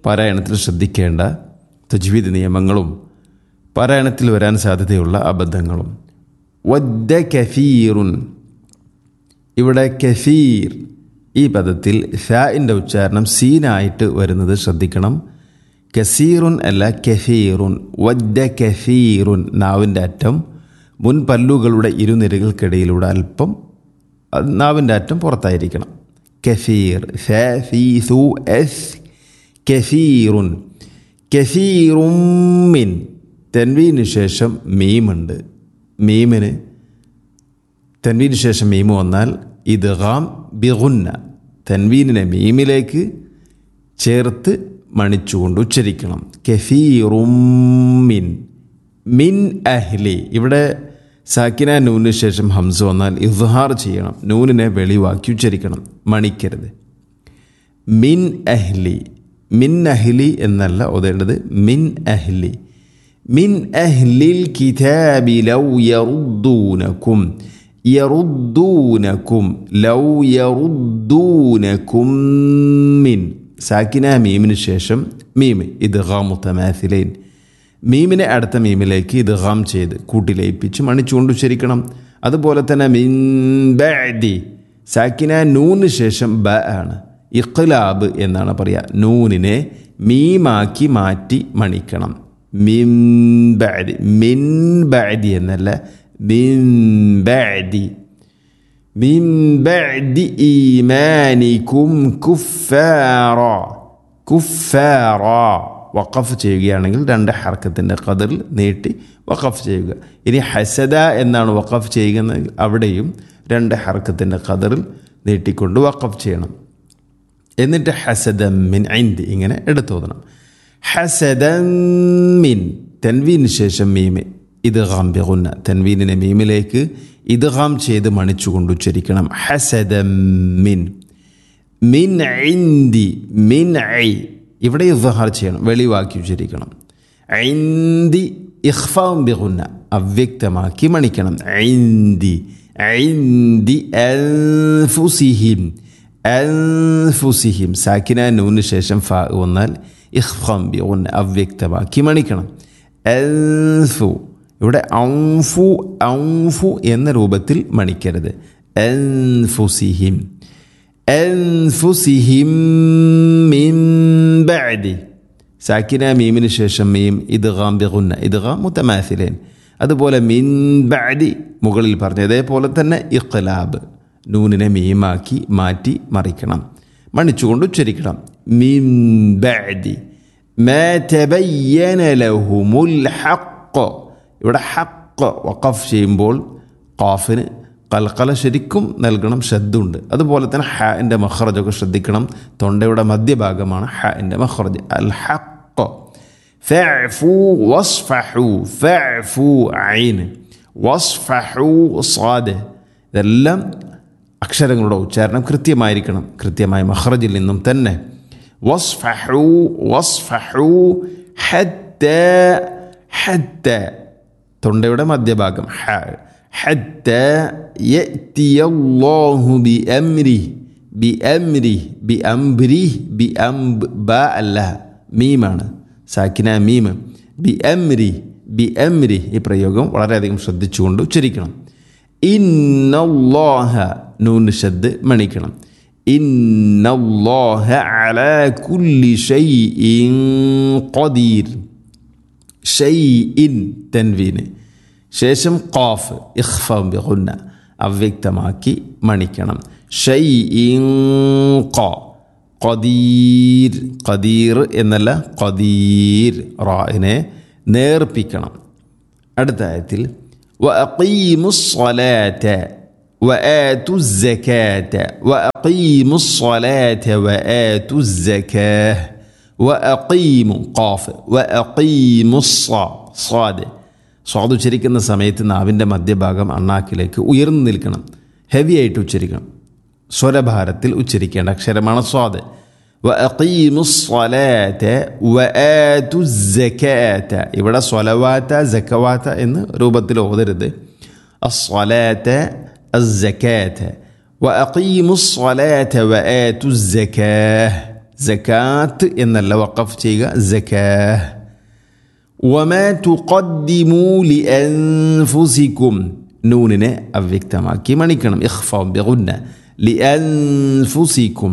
പാരായണത്തിൽ ശ്രദ്ധിക്കേണ്ട തജ്വീദ് നിയമങ്ങളും പാരായണത്തിൽ വരാൻ സാധ്യതയുള്ള അബദ്ധങ്ങളും വദ്ദ കഫീറുൻ ഇവിടെ കഫീർ ഈ പദത്തിൽ ഷാഇൻ്റെ ഉച്ചാരണം സീനായിട്ട് വരുന്നത് ശ്രദ്ധിക്കണം കസീറുൻ അല്ല കഫീറുൻ വദ്ദ കഫീറുൻ നാവിൻ്റെ അറ്റം മുൻ പല്ലുകളുടെ ഇരുനിരകൾക്കിടയിലൂടെ അല്പം അത് നാവിൻ്റെ അറ്റം പുറത്തായിരിക്കണം കഫീർ ഷ ഫീ സു എസ് കഫീറുൻ കഫീറുമിൻ തെൻവീന് ശേഷം മീമുണ്ട് മീമിന് തൻവീന് ശേഷം മീമ് വന്നാൽ ഇദ്ഗാം ബിഗുന്ന തൻവീനിനെ മീമിലേക്ക് ചേർത്ത് മണിച്ചുകൊണ്ട് ഉച്ചരിക്കണം കെഫീറുമിൻ മിൻ അഹ്ലി ഇവിടെ സാക്കിന നൂനിന് ശേഷം ഹംസ് വന്നാൽ ഇദ്ഹാർ ചെയ്യണം നൂനിനെ വെളിവാക്കി ഉച്ചരിക്കണം മണിക്കരുത് മിൻ അഹ്ലി മിൻ അഹ്ലി എന്നല്ല ഓതേണ്ടത് മിൻ അഹ്ലി മിൻ അഹ്ലിൽ കിതാബി ലൗ യറുദ്ദൂനക്കും യറുദ്ദൂനക്കും ലൗ യറുദ്ദൂനക്കും മിൻ സാക്കിന മീമിന് ശേഷം മീം ഇദ്ഗാം മുത്തമാസിലൈൻ മീമിനെ അടുത്ത മീമിലേക്ക് ഇദ്ഗാം ചെയ്ത് കൂട്ടിലയിപ്പിച്ച് മണിച്ചുകൊണ്ട് ഉച്ചരിക്കണം അതുപോലെ തന്നെ മിൻ ബഅദി സാക്കിന നൂന് ശേഷം ബ ആണ് ഇഖ്ലാബ് എന്നാണ് പറയുക നൂനിനെ മീമാക്കി മാറ്റി മണിക്കണം മിൻ ബഅദി മിൻ ബഅദി എന്നല്ല മിൻ ബഅദി മിൻ ബഅദി ഈമാനിക്കും കുഫാറ കുഫാറ വഖഫ് ചെയ്യുകയാണെങ്കിൽ രണ്ട് ഹർക്കത്തിൻ്റെ കതിറിൽ നീട്ടി വഖഫ് ചെയ്യുക ഇനി ഹസദ എന്നാണ് വഖഫ് ചെയ്യുന്നത് അവിടെയും രണ്ട് ഹർക്കത്തിൻ്റെ കതിറിൽ നീട്ടിക്കൊണ്ട് വഖഫ് ചെയ്യണം എന്നിട്ട് ഹസദമ്മിൻ ഐന്ത് ഇങ്ങനെ എടുത്തോതണം ഹസദമ്മിൻ തെൻവീന് ശേഷം മീമ് ഇത് ഗാംബിഗുന്ന തെൻവീനിനെ മീമിലേക്ക് ഇത് ഗാം ചെയ്ത് മണിച്ചുകൊണ്ട് ഉച്ചരിക്കണം ഹസദമ്മിൻ മിൻ ഐന്തി മിൻ ഐ ഇവിടെ ഇദ്ഹാർ ചെയ്യണം വെളിവാക്കി ഉച്ചരിക്കണം ഐന്തി ഇഖ്ഫാം ബിഗുന്ന അവ്യക്തമാക്കി മണിക്കണം ഐന്തി ഐന്തി അൻഫുസിഹിം അൻഫുസിഹിം സാക്കിന നൂന് ശേഷം ഫ വന്നാൽ ഇഖ്ഫാം ബിഗുന്ന അവ്യക്തമാക്കി മണിക്കണം അൻഫു ഇവിടെ ഔഫു ഔഫു എന്ന രൂപത്തിൽ മണിക്കരുത് അൻഫുസിഹിം അൻഫുസിഹിം മിൻ ബഅദി സാക്കിന മീമിന് ശേഷം മീം ഇദ്ഗാം ബിഗുന്ന ഇദ്ഗാം മുത്തമാസിലേൻ അതുപോലെ മിൻ ബഅദി മുകളിൽ പറഞ്ഞ അതേപോലെ തന്നെ ഇഖ്ലാബ് നൂനിനെ മീമാക്കി മാറ്റി മറിക്കണം മണിച്ചുകൊണ്ട് ഉച്ചരിക്കണം മിൻ ബഅദി മാ തബയ്യന ലഹുമുൽ ഹഖ് ഇവിടെ ഹഖ് വഖഫ് ചെയ്യുമ്പോൾ ഖാഫിന് കൽക്കല ശരിക്കും നൽകണം ശ്രദ്ധുണ്ട് അതുപോലെ തന്നെ ഹാൻ്റെ മഹ്റജൊക്കെ ശ്രദ്ധിക്കണം തൊണ്ടയുടെ മധ്യഭാഗമാണ് ഹാൻ്റെ മഹ്റജ് അൽ ഹഖ് ഫഅഫു വസ്ഫഹു ഫഅഫു ഐൻ വസ്ഫഹു സാദ് ഇതെല്ലാം അക്ഷരങ്ങളുടെ ഉച്ചാരണം കൃത്യമായിരിക്കണം കൃത്യമായ മഹ്റജിൽ നിന്നും തന്നെ വസ്ഫഹു വസ്ഫഹു ഹത്ത ഹത്ത തൊണ്ടയുടെ മധ്യഭാഗം ഹ حتى يأتي الله بأمره بأمره بأمره بأمب باء الله മീമാണ് സാക്കിന മീം ബി അംരി ബി അംരി ഈ പ്രയോഗം വളരെയധികം ശ്രദ്ധിച്ചുകൊണ്ട് ഉച്ചരിക്കണം ഇന്നല്ലാഹ നൂന് ശബ്ദ് മണിക്കണം ഇന്നല്ലാഹ അലാ കുല്ലി ഷൈഇൻ ഖദീർ ഷൈഇൻ തൻവീന് ശേഷം ഖാഫ് ഇഖ്ഫം ബിഗുന്ന അവ്യക്തമാക്കി മണിക്കണം ഷൈ ഖ ഖദീർ ഖദീർ എന്നല്ല ഖദീർ റായിനെ നേർപ്പിക്കണം അടുത്ത ആയത്തിൽ وأقيموا الصلاة وآتوا الزكاة وأقيموا الصلاة وآتوا الزكاة وأقيموا قاف وأقيموا الصاد സ്വാദ് ഉച്ചരിക്കുന്ന സമയത്ത് നാവിൻ്റെ മധ്യഭാഗം അണ്ണാക്കിലേക്ക് ഉയർന്നു നിൽക്കണം ഹെവി ആയിട്ട് ഉച്ചരിക്കണം സ്വരഭാരത്തിൽ ഉച്ചരിക്കേണ്ട അക്ഷരമാണ് സ്വാദ് ഇവിടെ സ്വലവാത്ത ജക്കവാത്ത എന്ന് രൂപത്തിൽ ഓതരുത് അസ്വലാത്ത الزكاة وأقيموا الصلاة وآتوا الزكاة ജക്കാത്ത് എന്നല്ല വഖഫ് ചെയ്യുക ജക്കാ വമാ തുഖദ്ദിമൂ ലിഅൻഫുസിക്കും നൂനിനെ അവ്യക്തമാക്കി മണിക്കണം ഇഖ്ഫ ബിഗുന്ന ലിഅൻഫുസിക്കും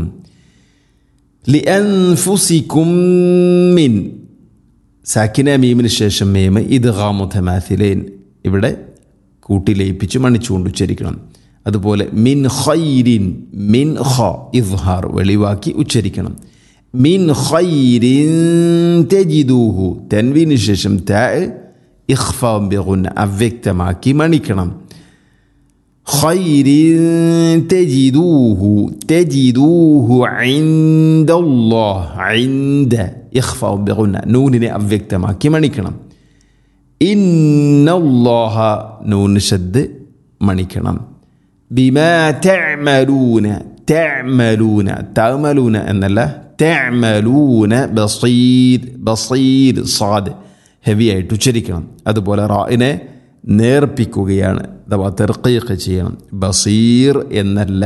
ലിഅൻഫുസിക്കും മിൻ സാക്കിന മീമിന് ശേഷം മീമ് ഇദ്ഗാമു തമാഥിലേൻ ഇവിടെ കൂട്ടിലയിപ്പിച്ച് മണിച്ചുകൊണ്ട് ഉച്ചരിക്കണം അതുപോലെ മിൻ ഖൈരിൻ മിൻ ഖ ഇദ്ഹാർ വെളിവാക്കി ഉച്ചരിക്കണം മിൻ ഖൈരിൻ തജിദൂഹു തൻവീന് ശേഷം താ ഇഖ്ഫ ബിഗുന്ന അവ്യക്തമാക്കി മണിക്കണം خير تجدوه تجدوه عند الله عند إخفاء بغنى نون أفكت ما كما نكنم إن الله نون شد മണിക്കണം ബിമാ തഅമലൂന തഅമലൂന തഅമലൂന എന്നല്ല തഅമലൂന ബസീർ ബസീർ സാദ് ഹെവി ആയിട്ട് ഉച്ചരിക്കണം അതുപോലെ റായിനെ നേർപ്പിക്കുകയാണ് അഥവാ തെർക്കീഖ് ചെയ്യണം ബസീർ എന്നല്ല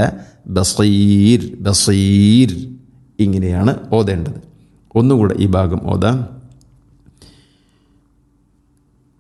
ബസീർ ബസീർ ഇങ്ങനെയാണ് ഓതേണ്ടത് ഒന്നുകൂടെ ഈ ഭാഗം ഓതാം